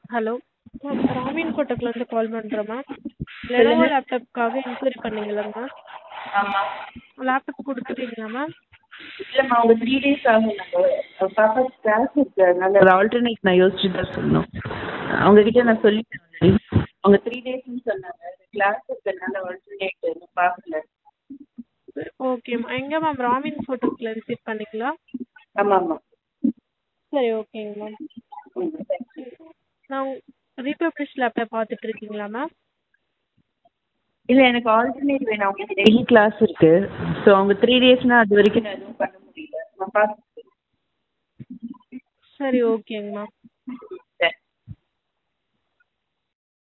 Hello ma'am ராமின் கோட்டக்லேருந்து கால் பண்ணுறேன் மேம் லெனோவோ லேப்டாப்க்காக என்கொயரி பண்ணீங்கல்ல மேம் ஆமாம் லேப்டாப் கொடுத்துட்டீங்களா மேம் இல்லைம்மா ஒரு த்ரீ டேஸ் ஆகும் நாங்கள் பாப்பாக்கு கிளாஸ் இருக்கு அதனால ஒரு ஆல்டர்னேட் நான் யோசிச்சு தான் சொல்லணும் அவங்கக்கிட்ட நான் சொல்லிட்டேன் already. அவங்க த்ரீ டேஸ்னு சொன்னாங்க கிளாஸ் இருக்கிறதுனால ஆல்டர்னேட் இன்னும் பார்க்கல ஓகே மேம் எங்கே மேம் ராமின் ஃபோட்டோக்கில் விசிட் பண்ணீங்களா ஆமாம் ஆமாம் சரி ஓகேங்க மேம் ம் தேங்க்யூ நான் ரீபப்ளிஷ் லேப்டாப் பார்த்துட்டு இருக்கீங்களா மேம் இல்லை எனக்கு ஆல்டர்னேட் வேணும் அவங்களுக்கு டெய்லி கிளாஸ் இருக்கு ஸோ அவங்க த்ரீ டேஸ்னால் அது வரைக்கும் நான் எதுவும் பண்ண முடியல நான் பார்த்து சரி ஓகேங்க மேம்